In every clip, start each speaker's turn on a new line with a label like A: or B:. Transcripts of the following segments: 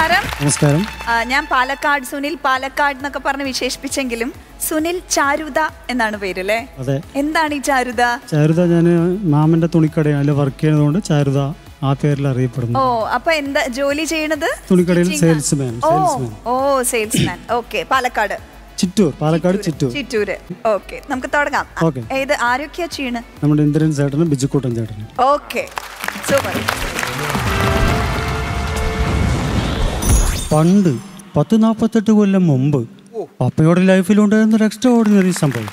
A: നമസ്കാരം
B: നമസ്കാരം
A: ആ, ഞാൻ പാലക്കാട് സുനിൽ പാലക്കാട് എന്നൊക്കെ പറഞ്ഞ് വിശേഷിപ്പിച്ചെങ്കിലും സുനിൽ ചാരുത എന്നാണ് പേര് അല്ലേ
B: അതെ
A: എന്താണ് ഈ ചാരുത
B: ചാരുത ഞാൻ മാമന്റെ തുണിക്കടയിൽ അതിൽ വർക്ക് ചെയ്യുന്നതുകൊണ്ട് ചാരുത ആ പേരിൽ അറിയപ്പെടുന്നു
A: ഓ അപ്പൊ എന്താ ജോലി ചെയ്യണത്
B: തുണിക്കടയിൽ
A: Stitching ആ?
B: സെയിൽസ്മാൻ
A: ഓ
B: സെയിൽസ്മാൻ
A: ഓ salesman okay Palakkad
B: Chittur Palakkad Chittur
A: Chittur okay നമുക്ക് തുടങ്ങാം
B: Okay.
A: ഏത് ആരൊക്കെയാ ചെയ്യണ്
B: നമ്മുടെ ഇന്ദ്രൻ ചേട്ടനും ബിജുക്കൂട്ടൻ ചേട്ടനും
A: ഓക്കെ സൂപ്പർ
B: പണ്ട് പത്ത് നാൽപ്പത്തെട്ട് കൊല്ലം മുമ്പ് പപ്പയുടെ ലൈഫിലുണ്ടായിരുന്ന ഒരു എക്സ്ട്രാ ഓർഡിനറി സംഭവം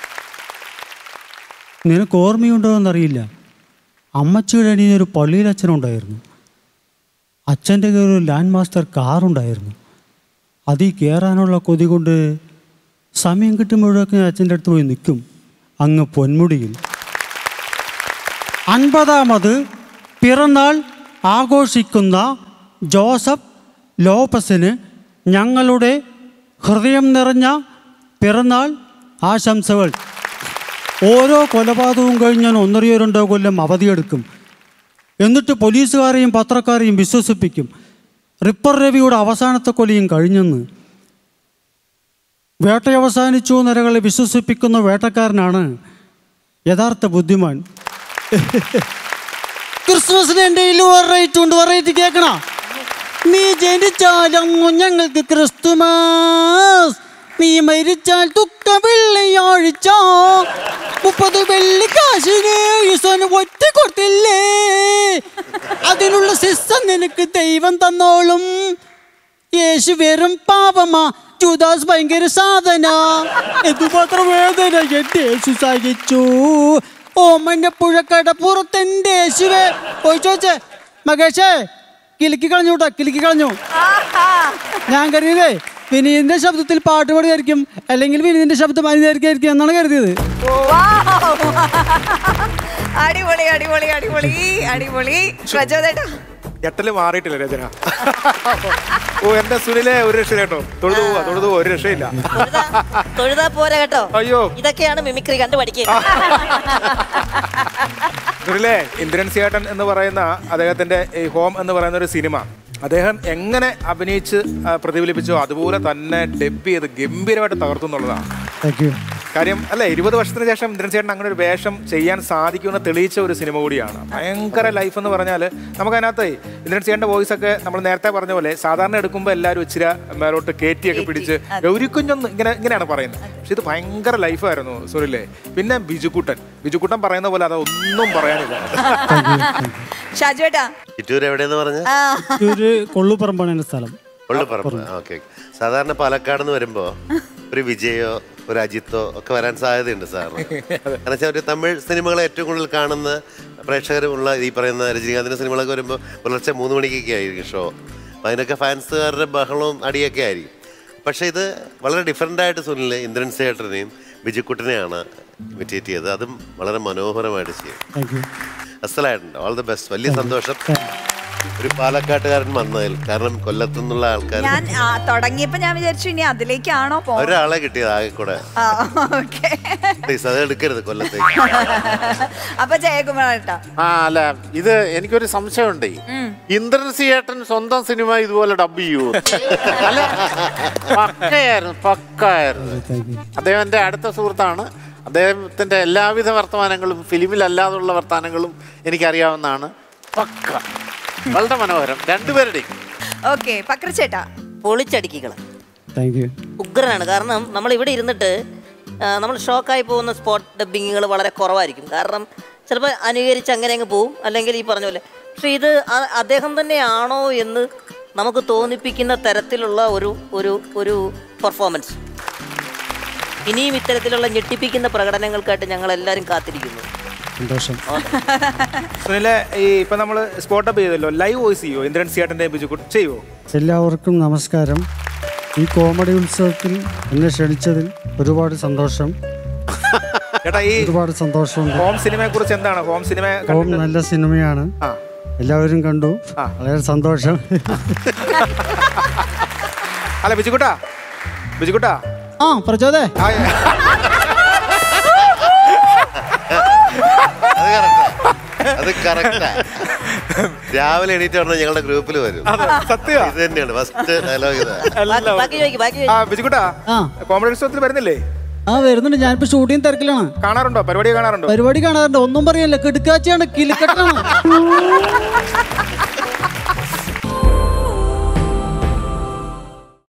B: നിനക്ക് ഓർമ്മയുണ്ടോ എന്നറിയില്ല അമ്മച്ചിയുടെ അനിയനൊരു പള്ളിയിൽ അച്ഛനുണ്ടായിരുന്നു അച്ഛൻ്റെ കയ്യിൽ ഒരു ലാൻഡ് മാസ്റ്റർ കാറുണ്ടായിരുന്നു അതിൽ കയറാനുള്ള കൊതി കൊണ്ട് സമയം കിട്ടുമ്പോഴൊക്കെ അച്ഛൻ്റെ അടുത്ത് പോയി നിൽക്കും അങ്ങ് പൊന്മുടിയിൽ അൻപതാമത് പിറന്നാൾ ആഘോഷിക്കുന്ന ജോസഫ് ലോപ്പസിന് ഞങ്ങളുടെ ഹൃദയം നിറഞ്ഞ പിറന്നാൾ ആശംസകൾ ഓരോ കൊലപാതകവും കഴിഞ്ഞ് ഞാൻ ഒന്നറിയോ രണ്ടോ കൊല്ലം അവധിയെടുക്കും എന്നിട്ട് പോലീസുകാരെയും പത്രക്കാരെയും വിശ്വസിപ്പിക്കും റിപ്പർ രവിയുടെ അവസാനത്തെ കൊലയും കഴിഞ്ഞെന്ന് വേട്ട അവസാനിച്ചു നിരകളെ വിശ്വസിപ്പിക്കുന്ന വേട്ടക്കാരനാണ് യഥാർത്ഥ ബുദ്ധിമാൻ ക്രിസ്മസിന് എൻ്റെ കയ്യിൽ വെറൈറ്റി ഉണ്ട് വെറൈറ്റി കേൾക്കണ നീ ജനിച്ചാലങ്ങു ഞങ്ങൾക്ക് ക്രിസ്തുമസ് നീ മരിച്ചാൽ ദുഃഖ വെള്ളിയാഴ്ച മുപ്പത് വെള്ളി കാശിന് ഈശോന് ഒറ്റ കൊടുത്തില്ലേ അതിനുള്ള ശിക്ഷ നിനക്ക് ദൈവം തന്നോളും യേശു വെറും പാപമാ ജൂദാസ് ഭയങ്കര സാധന എന്തുമാത്രം വേദന എന്റെ യേശു സഹിച്ചു ഓമന്റെ പുഴക്കട പുറത്തെന്റെ യേശുവേ പോയി ചോദിച്ചേ മകേഷേ കിലുക്കി കളഞ്ഞു കേട്ടോ കിലുക്കി കളഞ്ഞു ഞാൻ കരുതിയതേ വിനീതിന്റെ ശബ്ദത്തിൽ പാട്ട് പാടിയായിരിക്കും അല്ലെങ്കിൽ വിനീതിന്റെ ശബ്ദം അനിതായിരിക്കും എന്നാണ് കരുതിയത്
A: അടിപൊളി അടിപൊളി അടിപൊളി അടിപൊളി പ്രചോദേട്ടാ
C: ഞെട്ടല് മാറിയിട്ടില്ല രചന ഓ എന്റെ സുനിലെ ഒരു രക്ഷ കേട്ടോ തൊഴുതു പോവാ തൊഴുതു പോവാ ഒരു രക്ഷയില്ല
D: തൊഴുതാ തൊഴുതാ പോരാ കേട്ടോ
C: അയ്യോ
D: ഇതൊക്കെയാണ് മിമിക്രി കണ്ടു പഠിക്കുക
C: സുനിലെ ഇന്ദ്രൻ സിയേട്ടൻ എന്ന് പറയുന്ന അദ്ദേഹത്തിന്റെ ഈ ഹോം എന്ന് പറയുന്ന ഒരു സിനിമ അദ്ദേഹം എങ്ങനെ അഭിനയിച്ച് ആ, പ്രതിഫലിപ്പിച്ചോ അതുപോലെ തന്നെ ഡെബ് ചെയ്ത് ഗംഭീരമായിട്ട് തകർത്തു എന്നുള്ളതാണ്
B: താങ്ക് യു
C: കാര്യം അല്ലേ ഇരുപത് വർഷത്തിന് ശേഷം ഇന്ദ്രൻ ചേട്ടൻ അങ്ങനെ ഒരു വേഷം ചെയ്യാൻ സാധിക്കുമെന്ന് തെളിയിച്ച ഒരു സിനിമ കൂടിയാണ് ഭയങ്കര ലൈഫ് എന്ന് പറഞ്ഞാൽ നമുക്കതിനകത്ത് ഇന്ദ്രൻ ചേട്ടൻ്റെ വോയിസ് ഒക്കെ നമ്മൾ നേരത്തെ പറഞ്ഞ പോലെ സാധാരണ എടുക്കുമ്പോൾ എല്ലാവരും ഇച്ചിരി മേലോട്ട് കയറ്റിയൊക്കെ പിടിച്ച് ഗൗരിക്കുഞ്ഞൊന്ന് ഇങ്ങനെ ഇങ്ങനെയാണ് പറയുന്നത് പക്ഷെ ഇത് ഭയങ്കര ലൈഫായിരുന്നു സുനില്ലേ പിന്നെ ബിജുക്കുട്ടൻ ബിജുക്കുട്ടൻ പറയുന്ന പോലെ അത് ഒന്നും പറയാനില്ല
A: ഷാജുവേട്ടാ
E: ചിറ്റൂർ എവിടെയെന്ന് പറഞ്ഞ
A: ആ,
B: ഒരു കൊള്ളുപറമ്പാണ് എൻ്റെ സ്ഥലം
E: കൊള്ളിപ്പറമ്പ് ഓക്കെ സാധാരണ പാലക്കാട് നിന്ന് വരുമ്പോ ഒരു വിജയോ ഒരു അജിത്തോ ഒക്കെ വരാൻ സാധ്യതയുണ്ട് സാറിന് കാരണം വെച്ചാൽ ഒരു തമിഴ് സിനിമകൾ ഏറ്റവും കൂടുതൽ കാണുന്ന പ്രേക്ഷകരുമുള്ള ഈ പറയുന്ന രജനീകാന്തിന്റെ സിനിമകളൊക്കെ വരുമ്പോൾ പുലർച്ചെ മൂന്ന് മണിക്കൊക്കെ ആയിരിക്കും ഷോ അപ്പം അതിനൊക്കെ ഫാൻസുകാരുടെ ബഹളവും അടിയൊക്കെ ആയിരിക്കും പക്ഷേ ഇത് വളരെ ഡിഫറെൻ്റ് ആയിട്ട് സുനിൽ ഇന്ദ്രൻ സേട്ടനെയും ബിജുക്കുട്ടനെയാണ് ഇമിറ്റേറ്റ് ചെയ്തത് അതും വളരെ മനോഹരമായിട്ട് ചെയ്യും
B: താങ്ക് യു
E: അസലായിട്ടുണ്ട് ഓൾ ദി ബെസ്റ്റ് വലിയ സന്തോഷം ഒരു പാലക്കാട്ടുകാരൻ വന്നതിൽ കാരണം കൊല്ലത്തു നിന്നുള്ള ആൾക്കാർ
A: ഞാൻ ആ, തുടങ്ങിയപ്പോ ഞാൻ വിചാരിച്ചു ഇനി അതിലേക്കാണോ പോ
E: ഒരാളെ കിട്ടിയത് ആകെ കൂടെ
A: ആ ഓക്കെ
E: പ്ലീസ് അത് എടുക്കരുത് കൊല്ലത്തേക്ക്
A: അപ്പൊ ജയകുമാരേട്ടാ
F: ആ അല്ല ഇത് എനിക്കൊരു സംശയമുണ്ട് ഇന്ദ്രൻ സിയേട്ടൻ സ്വന്തം സിനിമ ഇതുപോലെ ഡബ് ചെയ്യൂ അല്ല പക്കയായിരുന്നു പക്കായിരുന്നു
B: താങ്ക് യു
F: അദ്ദേഹം എൻ്റെ അടുത്ത സുഹൃത്താണ് അദ്ദേഹത്തിന്റെ എല്ലാവിധ വർത്തമാനങ്ങളും ഫിലിമിലല്ലാതുള്ള വർത്തമാനങ്ങളും എനിക്കറിയാവുന്നതാണ് പക്ക വളരെ മനോഹരം രണ്ടുപേരുടെയും
A: ഓക്കെ പക്രച്ചേട്ടാ
D: പൊളിച്ചടുക്കിക്കള്
B: താങ്ക് യു
D: ഉഗ്രനാണ് കാരണം നമ്മൾ ഇവിടെ ഇരുന്നിട്ട് ആ, നമ്മൾ ഷോക്കായി പോകുന്ന സ്പോട്ട് ഡബിങ്ങുകൾ വളരെ കുറവായിരിക്കും കാരണം ചിലപ്പോൾ അനുകരിച്ച് അങ്ങനെ അങ്ങ് പോവും അല്ലെങ്കിൽ ഈ പറഞ്ഞ പോലെ പക്ഷെ ഇത് ആ- അദ്ദേഹം തന്നെയാണോ എന്ന് നമുക്ക് തോന്നിപ്പിക്കുന്ന തരത്തിലുള്ള ഒരു ഒരു ഒരു പെർഫോമൻസ് ഇനിയും ഇത്തരത്തിലുള്ള ഞെട്ടിപ്പിക്കുന്ന പ്രകടനങ്ങൾക്കായിട്ട് ഞങ്ങൾ എല്ലാവരും കാത്തിരിക്കുന്നു
B: സന്തോഷം
C: സുനിലെ ഈ ഇപ്പൊ നമ്മൾ സ്പോട്ട് അപ്പ് ചെയ്തല്ലോ ലൈവ് വോയിസ് ചെയ്യോ ഇന്ദ്രൻ സിയേട്ടന്റെ ബിജുക്കുട്ടൻ ചെയ്യുവോ
B: എല്ലാവർക്കും നമസ്കാരം ഈ കോമഡി ഉത്സവത്തിൽ എന്നെ ക്ഷണിച്ചതിൽ ഒരുപാട് സന്തോഷം
C: ചേട്ടാ ഈ
B: ഒരുപാട് സന്തോഷമുണ്ട്
C: ഹോം സിനിമയെ കുറിച്ച് എന്താണ് ഹോം സിനിമ
B: ഓം
C: കണ്ടിട്ട്
B: നല്ല സിനിമയാണ്
C: ആ
B: എല്ലാവരും കണ്ടു
C: ആ.
B: വളരെ സന്തോഷം
C: അല്ല ബിജുക്കുട്ടാ ബിജുക്കുട്ടാ
B: ആ പ്രചോദേ
C: ആ,
E: അത് correct ആ. അത് കറക്റ്റാ രാവിലെ എണീറ്റ് പറഞ്ഞാൽ ഞങ്ങളുടെ ഗ്രൂപ്പിൽ വരും
C: സത്യമാ
E: ഇത് തന്നെയാണ് ഫസ്റ്റ് ഡയലോഗ് ഇതാ
D: ബാക്കി- ബാക്കി ചോദിക്കും ബാക്കി
C: ആ
D: ചോദിക്കും
C: ബിജുക്കുട്ടാ
B: ആ
C: കോമഡി ഉത്സവത്തിൽ വരുന്നില്ലേ
B: ആ വരുന്നുണ്ട് ഞാനിപ്പോ ഷൂട്ടിംഗ് തിരക്കിലാണ്
C: കാണാറുണ്ടോ പരിപാടി കാണാറുണ്ടോ
B: പരിപാടി കാണാറുണ്ട് ഒന്നും പറയാനില്ല കിടുക്കാച്ചിയാണ് കിലുക്കട്ടാണ്